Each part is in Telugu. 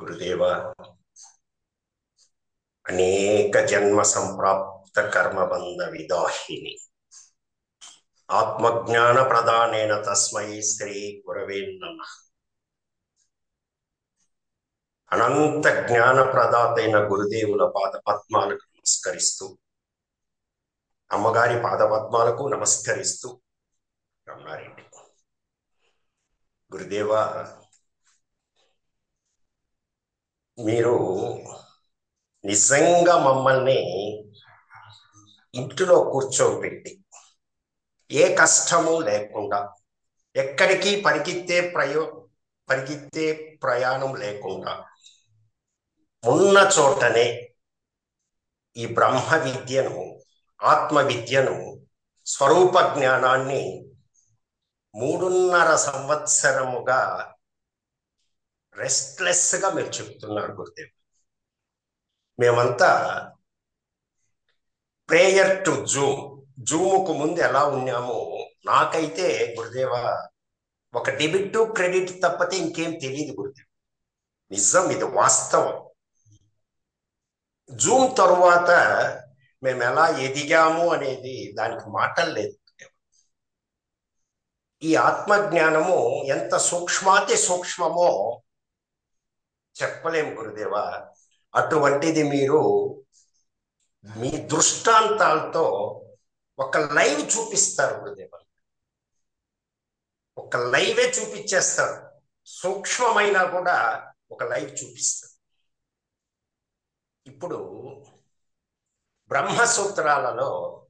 గురుదేవ అనేక జన్మ సంప్రాప్త కర్మబంధ విదాహిని ఆత్మజ్ఞాన ప్రదానేన తస్మై శ్రీ గురవే నమ అనంత జ్ఞాన ప్రదాతైన గురుదేవుల పాద పద్మాలకు నమస్కరిస్తూ అమ్మగారి పాద పద్మాలకు నమస్కరిస్తూ రమణారెడ్డి గురుదేవ మీరు నిజంగా మమ్మల్ని ఇంటిలో కూర్చోబెట్టి ఏ కష్టము లేకుండా ఎక్కడికి పరిగెత్తే ప్రయో పరిగెత్తే ప్రయాణం లేకుండా ఉన్న చోటనే ఈ బ్రహ్మ విద్యను ఆత్మ విద్యను స్వరూప జ్ఞానాన్ని మూడున్నర సంవత్సరముగా రెస్ట్లెస్ గా మీరు చెప్తున్నారు గురుదేవ్ మేమంతా ప్రేయర్ టు జూమ్ జూముకు ముందు ఎలా ఉన్నామో నాకైతే గురుదేవ ఒక డెబిట్ క్రెడిట్ తప్పితే ఇంకేం తెలియదు గురుదేవ్ నిజం ఇది వాస్తవం జూమ్ తరువాత మేము ఎలా ఎదిగాము అనేది దానికి మాటలు లేదు ఈ ఆత్మజ్ఞానము ఎంత సూక్ష్మాతి సూక్ష్మమో చెప్పలేం గురుదేవ అటువంటిది మీరు మీ దృష్టాంతాలతో ఒక లైవ్ చూపిస్తారు గురుదేవ ఒక లైవే చూపించేస్తారు సూక్ష్మమైన కూడా ఒక లైవ్ చూపిస్తారు ఇప్పుడు బ్రహ్మసూత్రాలలో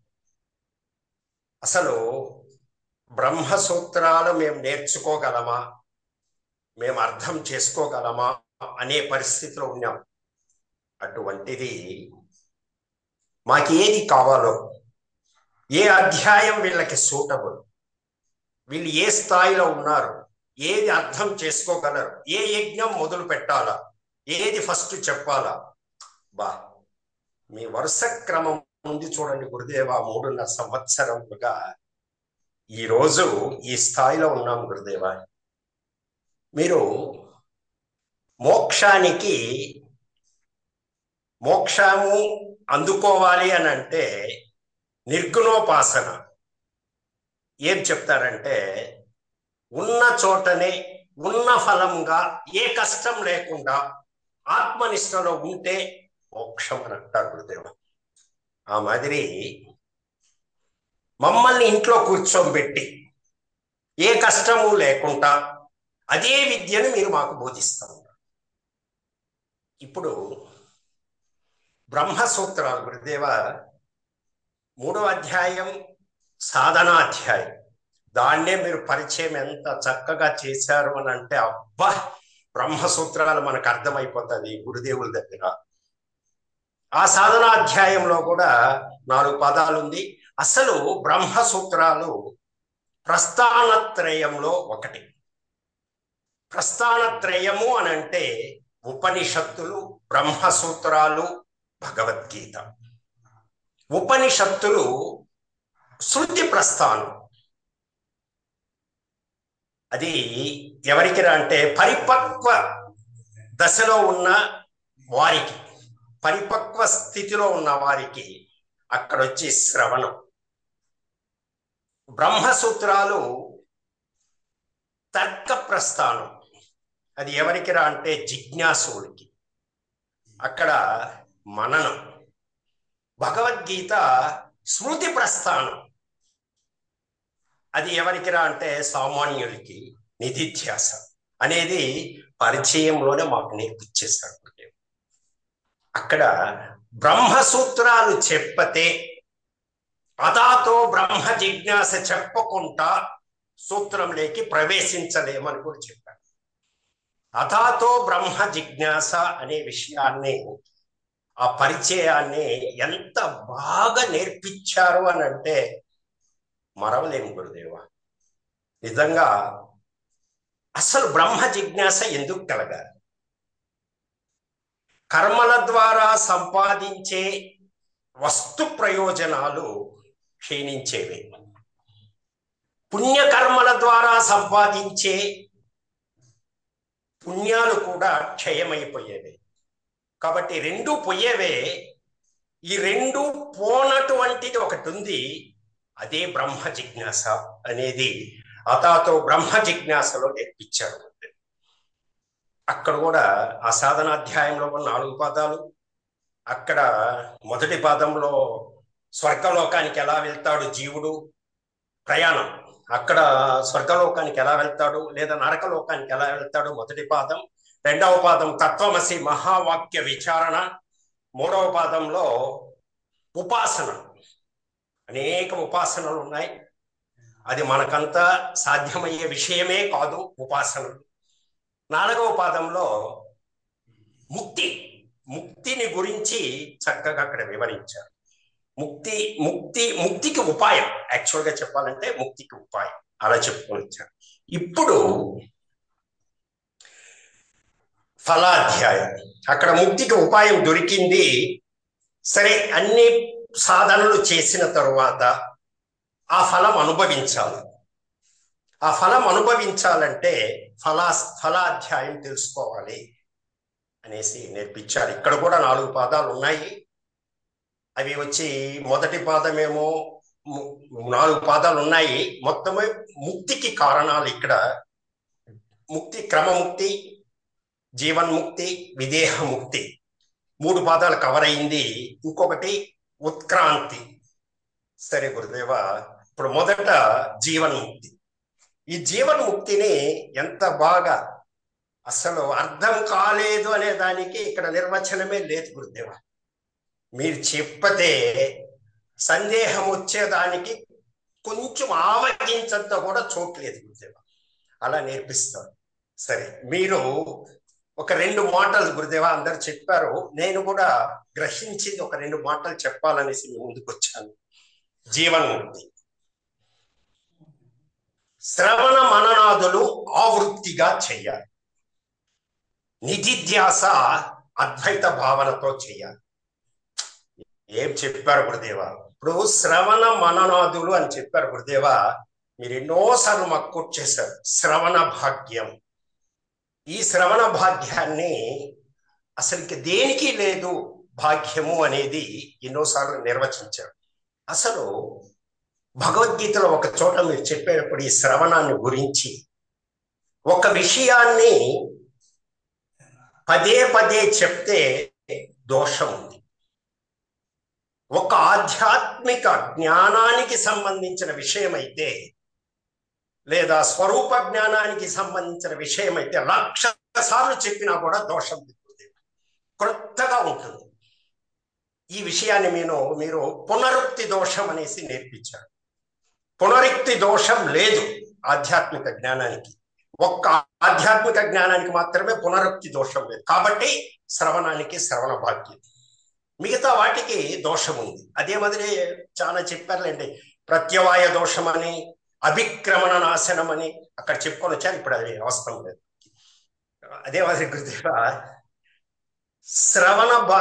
అసలు బ్రహ్మసూత్రాలు మేము నేర్చుకోగలమా మేము అర్థం చేసుకోగలమా అనే పరిస్థితిలో ఉన్నాం అటువంటిది మాకు ఏది కావాలో ఏ అధ్యాయం వీళ్ళకి సూటబుల్ వీళ్ళు ఏ స్థాయిలో ఉన్నారు ఏది అర్థం చేసుకోగలరు ఏ యజ్ఞం మొదలు పెట్టాలా ఏది ఫస్ట్ చెప్పాలా బా మీ వరుస క్రమం ఉంది చూడండి గురుదేవ మూడున్నర సంవత్సరములుగా ఈ రోజు ఈ స్థాయిలో ఉన్నాం గురుదేవ మీరు మోక్షానికి మోక్షము అందుకోవాలి అని అంటే నిర్గుణోపాసన ఏం చెప్తారంటే ఉన్న చోటనే ఉన్న ఫలంగా ఏ కష్టం లేకుండా ఆత్మనిష్టలో ఉంటే మోక్షం అని అంటారు గురుదేవ ఆ మాదిరి మమ్మల్ని ఇంట్లో కూర్చోబెట్టి ఏ కష్టము లేకుండా అదే విద్యను మీరు మాకు బోధిస్తారు ఇప్పుడు బ్రహ్మసూత్రాలు గురుదేవ మూడో అధ్యాయం సాధనాధ్యాయం దాన్నే మీరు పరిచయం ఎంత చక్కగా చేశారు అని అంటే అబ్బా బ్రహ్మసూత్రాలు మనకు అర్థమైపోతుంది గురుదేవుల దగ్గర ఆ సాధనాధ్యాయంలో కూడా నాలుగు పదాలు ఉంది అసలు బ్రహ్మసూత్రాలు ప్రస్థానత్రయంలో ఒకటి ప్రస్థానత్రయము అని అంటే ఉపనిషత్తులు బ్రహ్మసూత్రాలు భగవద్గీత ఉపనిషత్తులు శృతి ప్రస్థానం అది ఎవరికి అంటే పరిపక్వ దశలో ఉన్న వారికి పరిపక్వ స్థితిలో ఉన్న వారికి అక్కడ వచ్చి శ్రవణం బ్రహ్మసూత్రాలు తర్క ప్రస్థానం అది ఎవరికి రా అంటే జిజ్ఞాసుడికి అక్కడ మననం భగవద్గీత స్మృతి ప్రస్థానం అది ఎవరికి రా అంటే సామాన్యులకి నిధిధ్యాస అనేది పరిచయంలోనే మాకు నేర్పించేస్తాడు అక్కడ బ్రహ్మసూత్రాలు చెప్పతే అదాతో బ్రహ్మ జిజ్ఞాస చెప్పకుండా సూత్రంలోకి ప్రవేశించలేమని కూడా చెప్పారు అథాతో బ్రహ్మ జిజ్ఞాస అనే విషయాన్ని ఆ పరిచయాన్ని ఎంత బాగా నేర్పించారు అని అంటే మరవలేము గురుదేవ నిజంగా అసలు బ్రహ్మ జిజ్ఞాస ఎందుకు కలగాలి కర్మల ద్వారా సంపాదించే వస్తు ప్రయోజనాలు క్షీణించేవి పుణ్యకర్మల ద్వారా సంపాదించే పుణ్యాలు కూడా క్షయమైపోయేవి కాబట్టి రెండు పోయేవే ఈ రెండు పోనటువంటిది ఒకటి ఉంది అదే బ్రహ్మ జిజ్ఞాస అనేది అతాతో బ్రహ్మ జిజ్ఞాసలో నేర్పించాడు అక్కడ కూడా ఆ సాధనాధ్యాయంలో ఉన్న నాలుగు పాదాలు అక్కడ మొదటి పాదంలో స్వర్గలోకానికి ఎలా వెళ్తాడు జీవుడు ప్రయాణం అక్కడ స్వర్గలోకానికి ఎలా వెళ్తాడు లేదా నరకలోకానికి ఎలా వెళ్తాడు మొదటి పాదం రెండవ పాదం తత్వమసి మహావాక్య విచారణ మూడవ పాదంలో ఉపాసన అనేక ఉపాసనలు ఉన్నాయి అది మనకంతా సాధ్యమయ్యే విషయమే కాదు ఉపాసనలు నాలుగవ పాదంలో ముక్తి ముక్తిని గురించి చక్కగా అక్కడ వివరించారు ముక్తి ముక్తి ముక్తికి ఉపాయం యాక్చువల్గా చెప్పాలంటే ముక్తికి ఉపాయం అలా చెప్పుకొని వచ్చారు ఇప్పుడు ఫలాధ్యాయం అక్కడ ముక్తికి ఉపాయం దొరికింది సరే అన్ని సాధనలు చేసిన తరువాత ఆ ఫలం అనుభవించాలి ఆ ఫలం అనుభవించాలంటే ఫలా ఫలాధ్యాయం తెలుసుకోవాలి అనేసి నేర్పించారు ఇక్కడ కూడా నాలుగు పాదాలు ఉన్నాయి అవి వచ్చి మొదటి పాదమేమో నాలుగు పాదాలు ఉన్నాయి మొత్తమే ముక్తికి కారణాలు ఇక్కడ ముక్తి క్రమముక్తి జీవన్ముక్తి విదేహ ముక్తి మూడు పాదాలు కవర్ అయింది ఇంకొకటి ఉత్క్రాంతి సరే గురుదేవ ఇప్పుడు మొదట జీవన్ముక్తి ఈ జీవన్ముక్తిని ఎంత బాగా అసలు అర్థం కాలేదు అనే దానికి ఇక్కడ నిర్వచనమే లేదు గురుదేవ మీరు చెప్పతే సందేహం వచ్చేదానికి కొంచెం ఆవగించంత కూడా చోట్లేదు గురుదేవ అలా నేర్పిస్తారు సరే మీరు ఒక రెండు మాటలు గురుదేవ అందరు చెప్పారు నేను కూడా గ్రహించింది ఒక రెండు మాటలు చెప్పాలనేసి మీ ముందుకు వచ్చాను జీవన్ముక్తి శ్రవణ మననాదులు ఆవృత్తిగా చెయ్యాలి నిధిధ్యాస అద్వైత భావనతో చెయ్యాలి ఏం చెప్పారు గురుదేవ ఇప్పుడు శ్రవణ మననాదులు అని చెప్పారు గురుదేవ మీరు ఎన్నోసార్లు మాకు కోట్ చేశారు శ్రవణ భాగ్యం ఈ శ్రవణ భాగ్యాన్ని అసలుకి దేనికి లేదు భాగ్యము అనేది ఎన్నోసార్లు నిర్వచించారు అసలు భగవద్గీతలో ఒక చోట మీరు చెప్పేటప్పుడు ఈ శ్రవణాన్ని గురించి ఒక విషయాన్ని పదే పదే చెప్తే దోషం ఉంది ఒక ఆధ్యాత్మిక జ్ఞానానికి సంబంధించిన విషయం అయితే లేదా స్వరూప జ్ఞానానికి సంబంధించిన విషయం అయితే లక్ష సార్లు చెప్పినా కూడా దోషం దిగుతుంది క్రొత్తగా ఉంటుంది ఈ విషయాన్ని నేను మీరు పునరుక్తి దోషం అనేసి నేర్పించారు పునరుక్తి దోషం లేదు ఆధ్యాత్మిక జ్ఞానానికి ఒక్క ఆధ్యాత్మిక జ్ఞానానికి మాత్రమే పునరుక్తి దోషం లేదు కాబట్టి శ్రవణానికి శ్రవణ భాగ్యం మిగతా వాటికి దోషం ఉంది అదే మాదిరి చాలా చెప్పారులేండి ప్రత్యవాయ దోషం అని అభిక్రమణ నాశనం అని అక్కడ చెప్పుకొని వచ్చారు ఇప్పుడు అది అవసరం లేదు అదే మాదిరి గురుదేవ శ్రవణ బా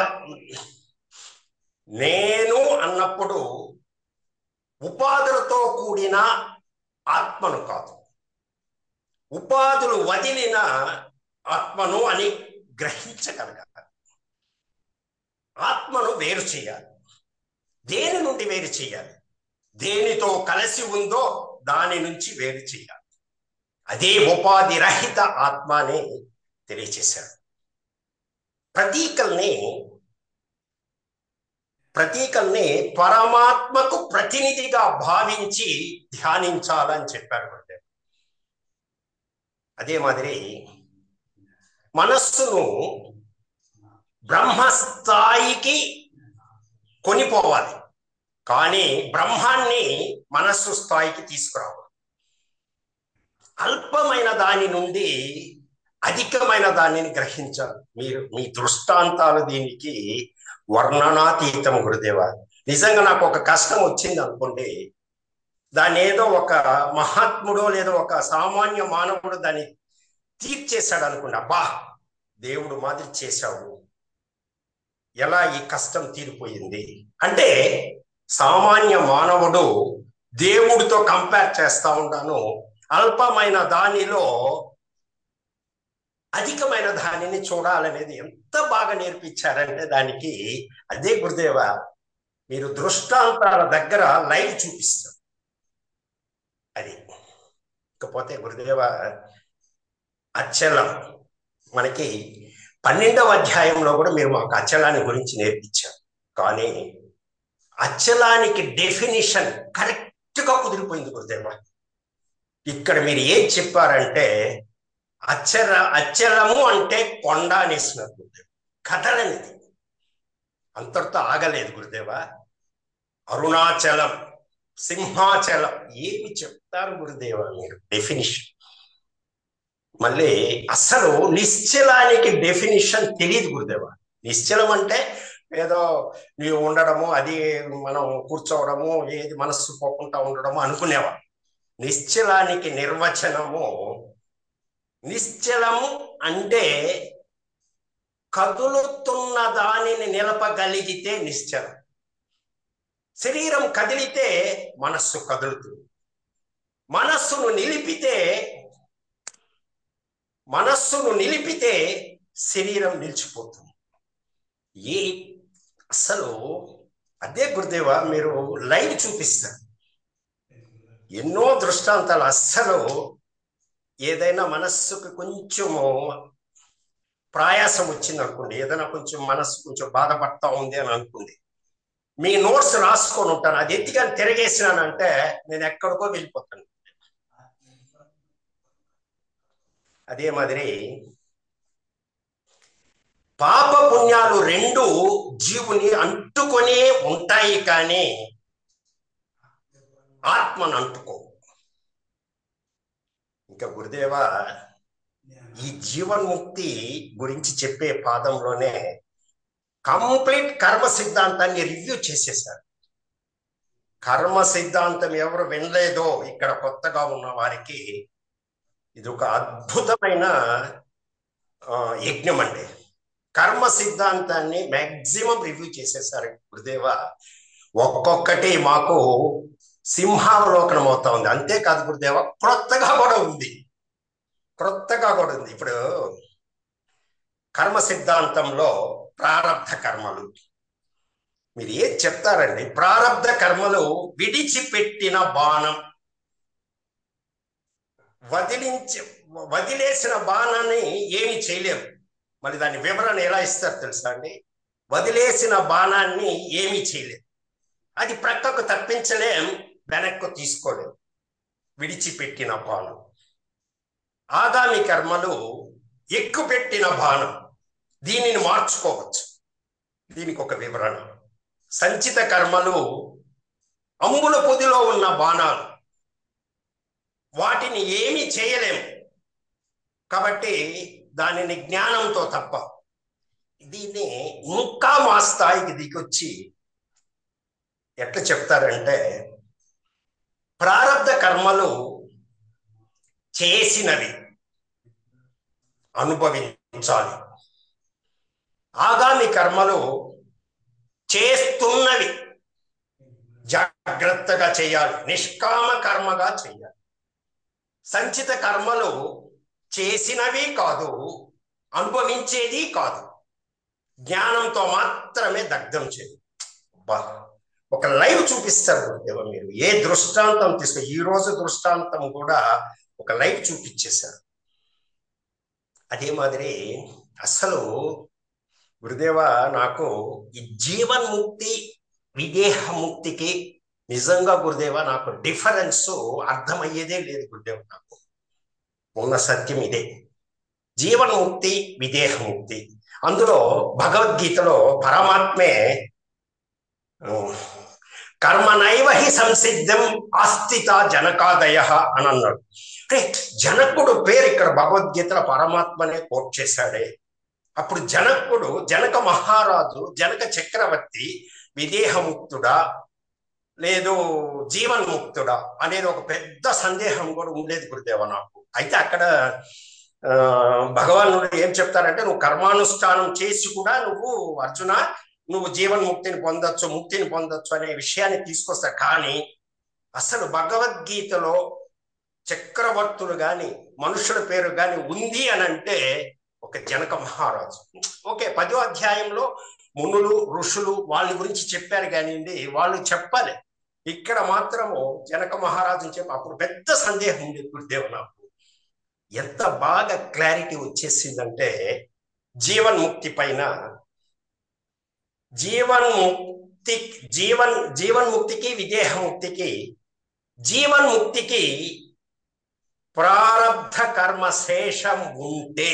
నేను అన్నప్పుడు ఉపాధులతో కూడిన ఆత్మను కాదు ఉపాధులు వదిలిన ఆత్మను అని గ్రహించగలగాలి ఆత్మను వేరు చేయాలి దేని నుండి వేరు చేయాలి దేనితో కలిసి ఉందో దాని నుంచి వేరు చేయాలి అదే ఉపాధి రహిత ఆత్మ అని తెలియచేశారు ప్రతీకల్ని ప్రతీకల్ని పరమాత్మకు ప్రతినిధిగా భావించి ధ్యానించాలని చెప్పారు గురుదేవ్ అదే మాదిరి మనస్సును బ్రహ్మస్థాయికి కొనిపోవాలి కానీ బ్రహ్మాన్ని మనస్సు స్థాయికి తీసుకురావాలి అల్పమైన దాని నుండి అధికమైన దానిని గ్రహించాలి మీరు మీ దృష్టాంతాలు దీనికి వర్ణనాతీతం గురుదేవ నిజంగా నాకు ఒక కష్టం వచ్చింది అనుకోండి దాన్ని ఏదో ఒక మహాత్ముడో లేదో ఒక సామాన్య మానవుడు దాన్ని తీర్చేశాడు అనుకోండి అబ్బా దేవుడు మాదిరి చేశావు ఎలా ఈ కష్టం తీరిపోయింది అంటే సామాన్య మానవుడు దేవుడితో కంపేర్ చేస్తా ఉంటాను అల్పమైన దానిలో అధికమైన దానిని చూడాలనేది ఎంత బాగా నేర్పించారంటే దానికి అదే గురుదేవ మీరు దృష్టాంతాల దగ్గర లైవ్ చూపిస్తారు అది ఇకపోతే గురుదేవ అచ్చలం మనకి పన్నెండవ అధ్యాయంలో కూడా మీరు మాకు అచ్చలాన్ని గురించి నేర్పించారు కానీ అచ్చలానికి డెఫినిషన్ కరెక్ట్గా కుదిరిపోయింది గురుదేవ ఇక్కడ మీరు ఏం చెప్పారంటే అచ్చర అచ్చలము అంటే కొండ అనేసినారు గురుదేవ కథలనేది అంతటితో ఆగలేదు గురుదేవ అరుణాచలం సింహాచలం ఏమి చెప్తారు గురుదేవ మీరు డెఫినిషన్ మళ్ళీ అసలు నిశ్చలానికి డెఫినిషన్ తెలియదు గురుదేవ నిశ్చలం అంటే ఏదో నీవు ఉండడము అది మనం కూర్చోవడము ఏది మనస్సు పోకుండా ఉండడము అనుకునేవా నిశ్చలానికి నిర్వచనము నిశ్చలము అంటే కదులుతున్న దానిని నిలపగలిగితే నిశ్చలం శరీరం కదిలితే మనస్సు కదులుతుంది మనస్సును నిలిపితే మనస్సును నిలిపితే శరీరం నిలిచిపోతుంది ఏ అసలు అదే గురుదేవ మీరు లైవ్ చూపిస్తారు ఎన్నో దృష్టాంతాలు అస్సలు ఏదైనా మనస్సుకు కొంచెము ప్రయాసం వచ్చింది అనుకోండి ఏదైనా కొంచెం మనస్సు కొంచెం బాధపడతా ఉంది అని అనుకుంది మీ నోట్స్ రాసుకొని ఉంటాను అది ఎత్తిగా తిరగేసినానంటే నేను ఎక్కడికో వెళ్ళిపోతాను అదే మాదిరి పాప పుణ్యాలు రెండు జీవుని అంటుకొనే ఉంటాయి కానీ ఆత్మను అంటుకో ఇంకా గురుదేవ ఈ జీవన్ముక్తి గురించి చెప్పే పాదంలోనే కంప్లీట్ కర్మ సిద్ధాంతాన్ని రివ్యూ చేసేసారు కర్మ సిద్ధాంతం ఎవరు వినలేదో ఇక్కడ కొత్తగా ఉన్న వారికి ఇది ఒక అద్భుతమైన యజ్ఞం అండి కర్మ సిద్ధాంతాన్ని మ్యాక్సిమం రివ్యూ చేసేసారు గురుదేవ ఒక్కొక్కటి మాకు సింహావలోకనం అవుతా ఉంది అంతేకాదు గురుదేవ క్రొత్తగా కూడా ఉంది క్రొత్తగా కూడా ఉంది ఇప్పుడు కర్మ సిద్ధాంతంలో ప్రారంధ కర్మలు మీరు ఏం చెప్తారండి ప్రారంధ కర్మలు విడిచిపెట్టిన బాణం వదిలించి వదిలేసిన బాణాన్ని ఏమి చేయలేము మరి దాని వివరణ ఎలా ఇస్తారు తెలుసా అండి వదిలేసిన బాణాన్ని ఏమీ చేయలేము అది ప్రక్కకు తప్పించలేం వెనక్కు తీసుకోలేం విడిచిపెట్టిన బాణం ఆగామి కర్మలు ఎక్కుపెట్టిన బాణం దీనిని మార్చుకోవచ్చు దీనికి ఒక వివరణ సంచిత కర్మలు అంబుల పొదిలో ఉన్న బాణాలు వాటిని ఏమీ చేయలేము కాబట్టి దానిని జ్ఞానంతో తప్ప దీన్ని ఇంకా మా స్థాయికి దిగొచ్చి ఎట్లా చెప్తారంటే ప్రారంధ కర్మలు చేసినవి అనుభవించాలి ఆగామి కర్మలు చేస్తున్నవి జాగ్రత్తగా చేయాలి నిష్కామ కర్మగా చేయాలి సంచిత కర్మలు చేసినవి కాదు అనుభవించేది కాదు జ్ఞానంతో మాత్రమే దగ్ధం చేయాలి ఒక లైవ్ చూపిస్తారు గురుదేవ మీరు ఏ దృష్టాంతం తీసుకో ఈ రోజు దృష్టాంతం కూడా ఒక లైవ్ చూపించేశారు అదే మాదిరి అసలు గురుదేవ నాకు ఈ జీవన్ముక్తి విదేహముక్తికి నిజంగా గురుదేవ నాకు డిఫరెన్స్ అర్థమయ్యేదే లేదు గురుదేవ నాకు ఉన్న సత్యం ఇదే జీవన్ముక్తి విదేహముక్తి అందులో భగవద్గీతలో పరమాత్మే కర్మనైవ హి సంసిద్ధం ఆస్థిత జనకాదయ అని అన్నాడు అంటే జనకుడు పేరు ఇక్కడ భగవద్గీతలో పరమాత్మనే కోట్ చేశాడే అప్పుడు జనకుడు జనక మహారాజు జనక చక్రవర్తి విదేహముక్తుడా లేదు జీవన్ముక్తుడా అనేది ఒక పెద్ద సందేహం కూడా ఉండేది గురుదేవ నాకు అయితే అక్కడ భగవానుడు ఏం చెప్తారంటే నువ్వు కర్మానుష్ఠానం చేసి కూడా నువ్వు అర్జున నువ్వు జీవన్ముక్తిని పొందొచ్చు ముక్తిని పొందొచ్చు అనే విషయాన్ని తీసుకొస్తా కానీ అసలు భగవద్గీతలో చక్రవర్తులు గాని మనుషుల పేరు గాని ఉంది అని అంటే ఒక జనక మహారాజు ఓకే పదో అధ్యాయంలో మునులు ఋషులు వాళ్ళ గురించి చెప్పారు కానివ్వండి వాళ్ళు చెప్పాలి ఇక్కడ మాత్రము జనక మహారాజు చెప్పి అప్పుడు పెద్ద సందేహం ఉంది గురుదేవ్ నాకు ఎంత బాగా క్లారిటీ వచ్చేసిందంటే జీవన్ముక్తి పైన జీవన్ముక్తి జీవన్ జీవన్ముక్తికి విదేహముక్తికి జీవన్ముక్తికి ప్రారబ్ధ కర్మ శేషం ఉంటే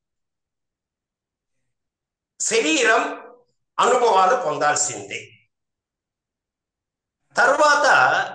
శరీరం అనుభవాలు పొందాల్సిందే తర్వాత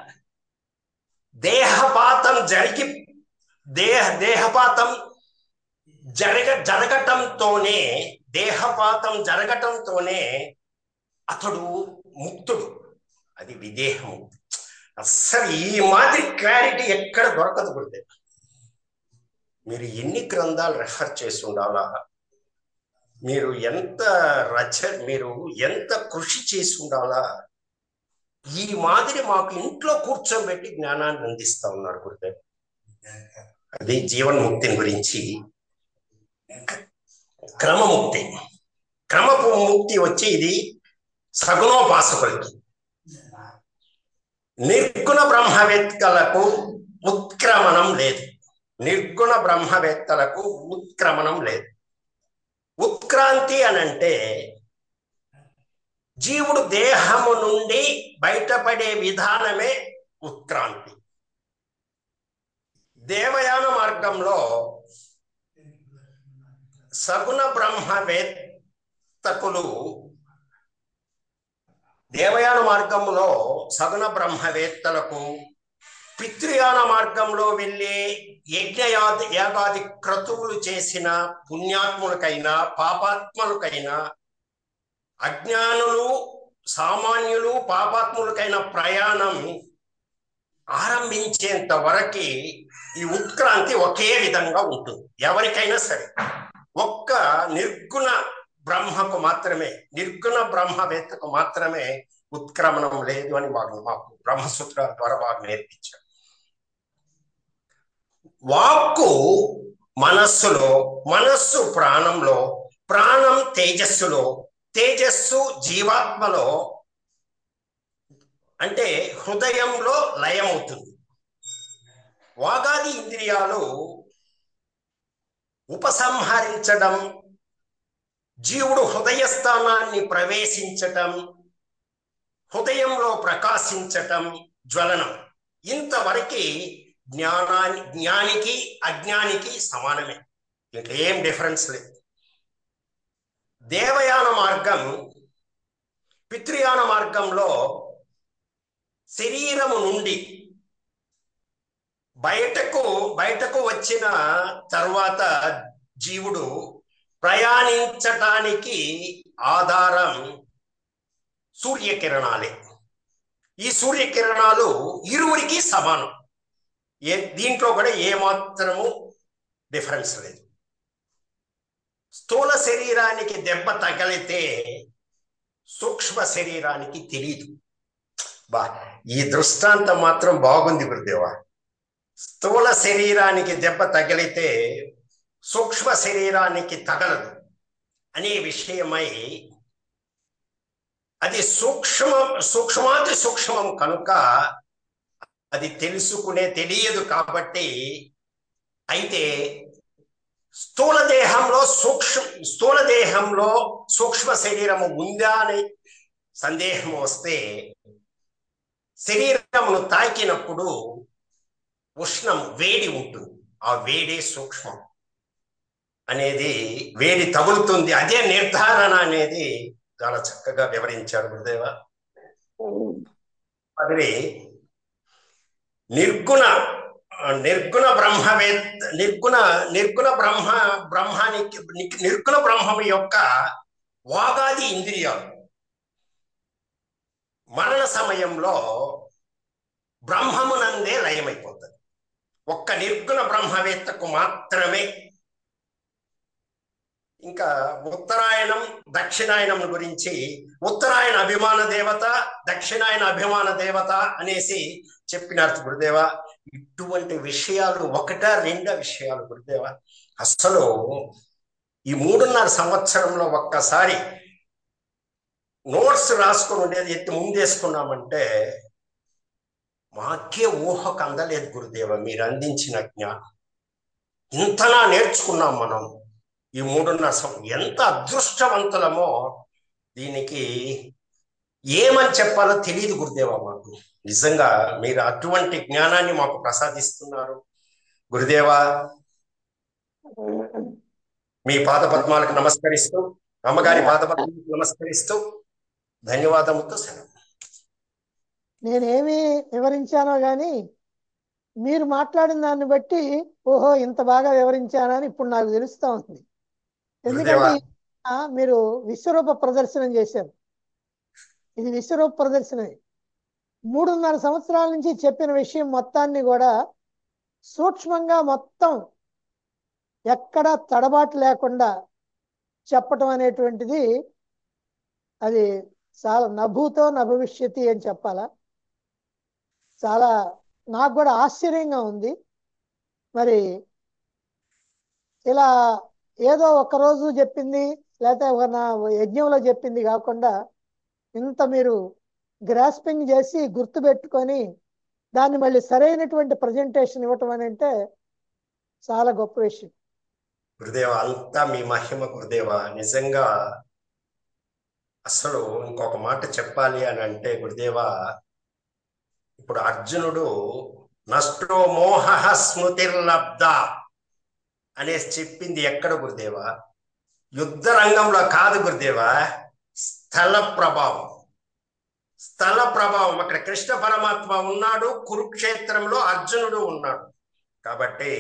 దేహపాతం జరిగి దేహ దేహపాతం జరగ జరగటంతోనే దేహపాతం జరగటంతోనే అతడు ముక్తుడు అది విదేహము అస్సలు ఈ మాదిరి క్లారిటీ ఎక్కడ దొరకదు గురుదేవ్ మీరు ఎన్ని గ్రంథాలు రెఫర్ చేసి ఉండాలా మీరు ఎంత రచ మీరు ఎంత కృషి చేసి ఉండాలా ఈ మాదిరి మాకు ఇంట్లో కూర్చోబెట్టి జ్ఞానాన్ని అందిస్తా ఉన్నారు గురుదేవ్ అది జీవన్ముక్తిని గురించి క్రమముక్తి క్రమపు ముక్తి వచ్చి ఇది సగుణోపాసకులకి నిర్గుణ బ్రహ్మవేత్తలకు ఉత్క్రమణం లేదు నిర్గుణ బ్రహ్మవేత్తలకు ఉత్క్రమణం లేదు ఉత్క్రాంతి అనంటే జీవుడు దేహము నుండి బయటపడే విధానమే ఉత్క్రాంతి దేవయాన మార్గంలో సగుణ బ్రహ్మవేత్తకులు దేవయాన మార్గంలో సగుణ బ్రహ్మవేత్తలకు పితృయాన మార్గంలో వెళ్ళే యజ్ఞయాది యాగాది క్రతువులు చేసిన పుణ్యాత్ములకైనా పాపాత్మలకైనా అజ్ఞానులు సామాన్యులు పాపాత్ములకైన ప్రయాణం ఆరంభించేంత వరకు ఈ ఉత్క్రాంతి ఒకే విధంగా ఉంటుంది ఎవరికైనా సరే ఒక్క నిర్గుణ బ్రహ్మకు మాత్రమే నిర్గుణ బ్రహ్మవేత్తకు మాత్రమే ఉత్క్రమణం లేదు అని మాకు మాకు బ్రహ్మసూత్రాల ద్వారా బాగా నేర్పించారు వాక్కు మనస్సులో మనస్సు ప్రాణంలో ప్రాణం తేజస్సులో తేజస్సు జీవాత్మలో అంటే హృదయంలో లయమవుతుంది వాగాది ఇంద్రియాలు ఉపసంహరించడం జీవుడు హృదయ స్థానాన్ని ప్రవేశించటం హృదయంలో ప్రకాశించటం జ్వలనం ఇంతవరకు జ్ఞానాన్ని జ్ఞానికి అజ్ఞానికి సమానమే ఇంకా ఏం డిఫరెన్స్ లేదు దేవయాన మార్గం పితృయాన మార్గంలో శరీరము నుండి బయటకు బయటకు వచ్చిన తర్వాత జీవుడు ప్రయాణించటానికి ఆధారం సూర్యకిరణాలే ఈ సూర్యకిరణాలు ఇరువురికి సమానం ఏ దీంట్లో కూడా ఏమాత్రము డిఫరెన్స్ లేదు స్థూల శరీరానికి దెబ్బ తగిలితే సూక్ష్మ శరీరానికి తెలియదు బా ఈ దృష్టాంతం మాత్రం బాగుంది గురుదేవా స్థూల శరీరానికి దెబ్బ తగిలితే సూక్ష్మ శరీరానికి తగలదు అనే విషయమై అది సూక్ష్మ సూక్ష్మాతి సూక్ష్మం కనుక అది తెలుసుకునే తెలియదు కాబట్టి అయితే స్థూల దేహంలో సూక్ష్మ స్థూల దేహంలో సూక్ష్మ శరీరము ఉందా అని సందేహం వస్తే శరీరమును తాకినప్పుడు ఉష్ణం వేడి ఉంటుంది ఆ వేడే సూక్ష్మం అనేది వేడి తగులుతుంది అదే నిర్ధారణ అనేది చాలా చక్కగా వివరించాడు గురుదేవ అది నిర్గుణ నిర్గుణ బ్రహ్మవేత్త నిర్గుణ నిర్గుణ బ్రహ్మ బ్రహ్మానికి నిర్గుణ బ్రహ్మం యొక్క వాగాది ఇంద్రియాలు మరణ సమయంలో బ్రహ్మమునందే లయమైపోతుంది ఒక్క నిర్గుణ బ్రహ్మవేత్తకు మాత్రమే ఇంకా ఉత్తరాయణం దక్షిణాయనం గురించి ఉత్తరాయణ అభిమాన దేవత దక్షిణాయన అభిమాన దేవత అనేసి చెప్పినారు గురుదేవ ఇటువంటి విషయాలు ఒకటా రెండా విషయాలు గురుదేవ అసలు ఈ మూడున్నర సంవత్సరంలో ఒక్కసారి నోట్స్ రాసుకొని ఉండేది ఎత్తి ముందేసుకున్నామంటే మాకే ఊహకు అందలేదు గురుదేవ మీరు అందించిన జ్ఞానం ఇంతలా నేర్చుకున్నాం మనం ఈ మూడున్నర సం ఎంత అదృష్టవంతులమో దీనికి ఏమని చెప్పాలో తెలియదు గురుదేవ మాకు నిజంగా మీరు అటువంటి జ్ఞానాన్ని మాకు ప్రసాదిస్తున్నారు గురుదేవా మీ పాద పద్మాలకు నమస్కరిస్తూ అమ్మగారి పాద పద్మాలకు నమస్కరిస్తూ ధన్యవాదములతో సెలవు నేనేమి వివరించానో గాని మీరు మాట్లాడిన దాన్ని బట్టి ఓహో ఇంత బాగా వివరించానని ఇప్పుడు నాకు తెలుస్తా ఉంది ఎందుకంటే గురుదేవా. ఈ ఆ, మీరు విశ్వరూప ప్రదర్శనం చేశారు ఇది విశ్వరూప ప్రదర్శనమే మూడున్నర సంవత్సరాల నుంచి చెప్పిన విషయం మొత్తాన్ని కూడా సూక్ష్మంగా మొత్తం ఎక్కడ తడబాటు లేకుండా చెప్పటం అనేటువంటిది అది చాలా నభూతో నభవిష్యతి అని చెప్పాలా చాలా నాకు కూడా ఆశ్చర్యంగా ఉంది మరి ఇలా ఏదో ఒక రోజు చెప్పింది లేకపోతే ఒక నా యజ్ఞంలో చెప్పింది కాకుండా ఇంత మీరు గ్రాస్పింగ్ చేసి గుర్తు పెట్టుకొని దాన్ని మళ్ళీ సరైనటువంటి ప్రజెంటేషన్ ఇవ్వటం అని అంటే చాలా గొప్ప విషయం గురుదేవ అంతా మీ మహిమ గురుదేవ నిజంగా అసలు ఇంకొక మాట చెప్పాలి అని అంటే గురుదేవ ఇప్పుడు అర్జునుడు నష్టో మోహ స్మృతిర్లబ్ధ అనేసి చెప్పింది ఎక్కడ గురుదేవ యుద్ధ రంగంలో కాదు గురుదేవ స్థల ప్రభావం స్థల ప్రభావం అక్కడ కృష్ణ పరమాత్మ ఉన్నాడు కురుక్షేత్రంలో అర్జునుడు ఉన్నాడు కాబట్టి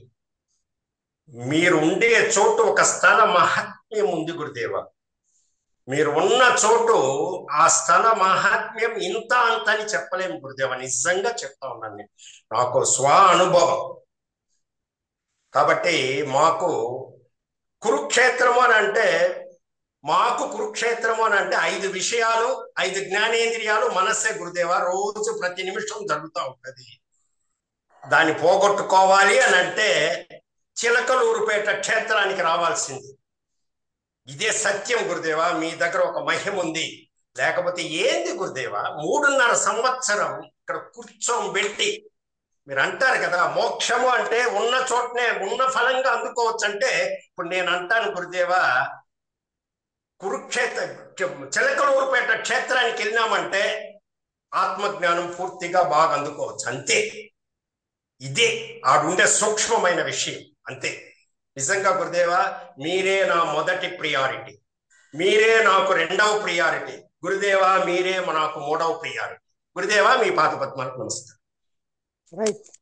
మీరు ఉండే చోటు ఒక స్థల మహాత్మ్యం ఉంది గురుదేవ మీరు ఉన్న చోటు ఆ స్థల మహాత్మ్యం ఇంత అంత అని చెప్పలేము గురుదేవ నిజంగా చెప్తా ఉన్నాను నేను నాకు స్వ అనుభవం కాబట్టి మాకు కురుక్షేత్రము అని అంటే మాకు కురుక్షేత్రము అని అంటే ఐదు విషయాలు ఐదు జ్ఞానేంద్రియాలు మనస్సే గురుదేవ రోజు ప్రతి నిమిషం జరుగుతూ ఉంటది దాన్ని పోగొట్టుకోవాలి అని అంటే చిలకలూరుపేట క్షేత్రానికి రావాల్సింది ఇదే సత్యం గురుదేవ మీ దగ్గర ఒక మహిమ ఉంది లేకపోతే ఏంది గురుదేవ మూడున్నర సంవత్సరం ఇక్కడ కూర్చోబెట్టి మీరు అంటారు కదా మోక్షము అంటే ఉన్న చోటనే ఉన్న ఫలంగా అందుకోవచ్చు అంటే ఇప్పుడు నేను అంటాను గురుదేవ కురుక్షేత్ర చిలకలూరుపేట క్షేత్రానికి వెళ్ళినామంటే ఆత్మజ్ఞానం పూర్తిగా బాగా అందుకోవచ్చు అంతే ఇదే ఆడుండే సూక్ష్మమైన విషయం అంతే నిజంగా గురుదేవ మీరే నా మొదటి ప్రియారిటీ మీరే నాకు రెండవ ప్రియారిటీ గురుదేవ మీరే నాకు మూడవ ప్రియారిటీ గురుదేవ మీ పాత పద్మాలకు నమస్కారం రైట్